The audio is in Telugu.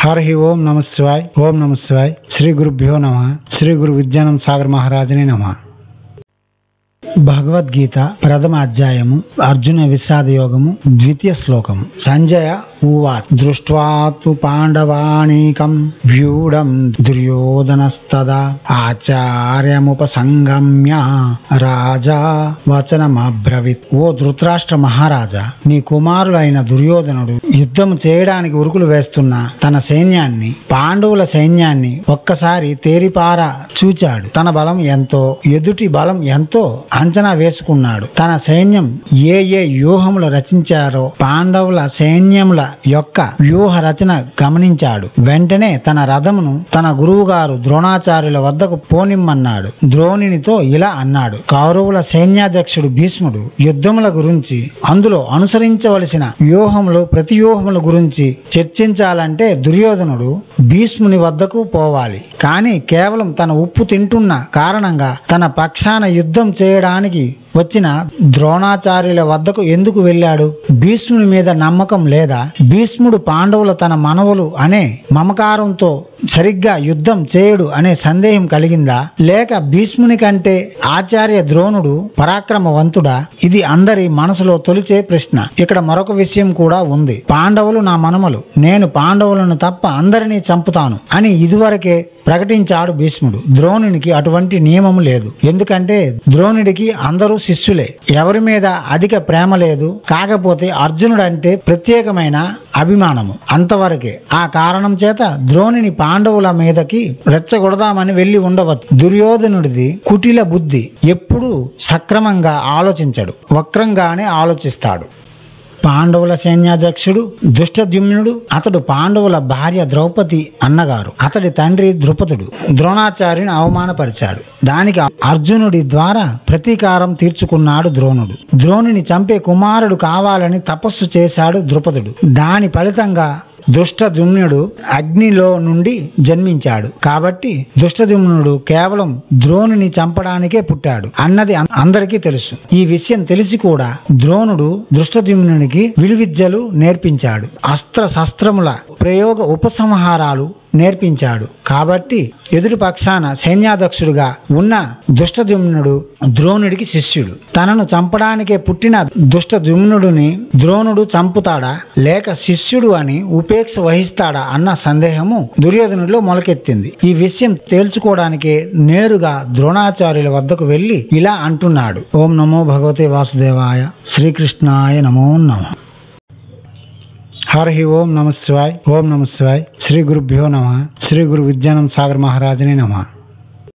హరి ఓం నమ శివాయ్ ఓం నమ శివాయ్ శ్రీ గురుభ్యో నమ శ్రీ గురు విద్యానంద సాగర్ మహారాజనే నమ భగవద్గీత ప్రథమ అధ్యాయము అర్జున విషాద యోగము ద్వితీయ శ్లోకము సంజయ ఉవాచ్ దృష్ట్వా తు పాండవాణీకం వ్యూఢం దుర్యోధనస్తదా ఆచార్యముపసంగమ్య రాజా వచనమబ్రవీత్ ఓ ధృతరాష్ట్ర మహారాజా నీ కుమారుడైన దుర్యోధనుడు యుద్ధం చేయడానికి ఉరుకులు వేస్తున్న తన సైన్యాన్ని పాండవుల సైన్యాన్ని ఒక్కసారి తేరిపార చూచాడు తన బలం ఎంతో ఎదుటి బలం ఎంతో అంచనా వేసుకున్నాడు తన సైన్యం ఏ ఏ వ్యూహములు రచించారో పాండవుల సైన్యముల యొక్క వ్యూహ రచన గమనించాడు వెంటనే తన రథమును తన గురువు గారు ద్రోణాచార్యుల వద్దకు పోనిమ్మన్నాడు ద్రోణునితో ఇలా అన్నాడు కౌరవుల సైన్యాధ్యక్షుడు భీష్ముడు యుద్ధముల గురించి అందులో అనుసరించవలసిన వ్యూహములు ప్రతి వ్యూహముల గురించి చర్చించాలంటే దుర్యోధనుడు భీష్ముని వద్దకు పోవాలి కానీ కేవలం తన ఉప్పు తింటున్న కారణంగా తన పక్షాన యుద్ధం చేయడానికి వచ్చిన ద్రోణాచార్యుల వద్దకు ఎందుకు వెళ్ళాడు భీష్ముని మీద నమ్మకం లేదా భీష్ముడు పాండవుల తన మనవలు అనే మమకారంతో సరిగ్గా యుద్ధం చేయడు అనే సందేహం కలిగిందా లేక భీష్ముని కంటే ఆచార్య ద్రోణుడు పరాక్రమవంతుడా ఇది అందరి మనసులో తొలిచే ప్రశ్న ఇక్కడ మరొక విషయం కూడా ఉంది పాండవులు నా మనమలు నేను పాండవులను తప్ప అందరినీ చంపుతాను అని ఇదివరకే ప్రకటించాడు భీష్ముడు ద్రోణునికి అటువంటి నియమం లేదు ఎందుకంటే ద్రోణుడికి అందరూ శిష్యులే ఎవరి మీద అధిక ప్రేమ లేదు కాకపోతే అర్జునుడు అంటే ప్రత్యేకమైన అభిమానము అంతవరకే ఆ కారణం చేత ద్రోణుని పాండవుల మీదకి రెచ్చగొడదామని వెళ్లి ఉండవచ్చు దుర్యోధనుడిది కుటిల బుద్ధి ఎప్పుడూ సక్రమంగా ఆలోచించడు వక్రంగానే ఆలోచిస్తాడు పాండవుల సైన్యాధ్యక్షుడు దుష్టద్యుమ్నుడు అతడు పాండవుల భార్య ద్రౌపది అన్నగారు అతడి తండ్రి ద్రుపదుడు ద్రోణాచార్యుని అవమానపరిచాడు దానికి అర్జునుడి ద్వారా ప్రతీకారం తీర్చుకున్నాడు ద్రోణుడు ద్రోణుని చంపే కుమారుడు కావాలని తపస్సు చేశాడు ద్రుపదుడు దాని ఫలితంగా దుష్టదుమ్నుడు అగ్నిలో నుండి జన్మించాడు కాబట్టి దుష్టదుమ్నుడు కేవలం ద్రోణుని చంపడానికే పుట్టాడు అన్నది అం- అందరికీ తెలుసు ఈ విషయం తెలిసి కూడా ద్రోణుడు దుష్టదుమ్నునికి విలువిద్యలు నేర్పించాడు అస్త్ర శస్త్రముల ప్రయోగ ఉపసంహారాలు నేర్పించాడు కాబట్టి ఎదుటి పక్షాన సైన్యాధ్యక్షుడుగా ఉన్న దుష్టదుమ్నుడు ద్రోణుడికి శిష్యుడు తనను చంపడానికే పుట్టిన దుష్టదుమ్నుడిని ద్రోణుడు చంపుతాడా లేక శిష్యుడు అని ఉపేక్ష వహిస్తాడా అన్న సందేహము దుర్యోధనుడిలో మొలకెత్తింది ఈ విషయం తేల్చుకోవడానికే నేరుగా ద్రోణాచార్యుల వద్దకు వెళ్లి ఇలా అంటున్నాడు ఓం నమో భగవతే వాసుదేవాయ శ్రీకృష్ణాయ నమో నమః హరి ఓం నమ శివాయ్ ఓం నమ శివాయ్ శ్రీ గురుభ్యో నమ శ్రీ గురు విద్యానంద సాగర్ మహారాజనే నమ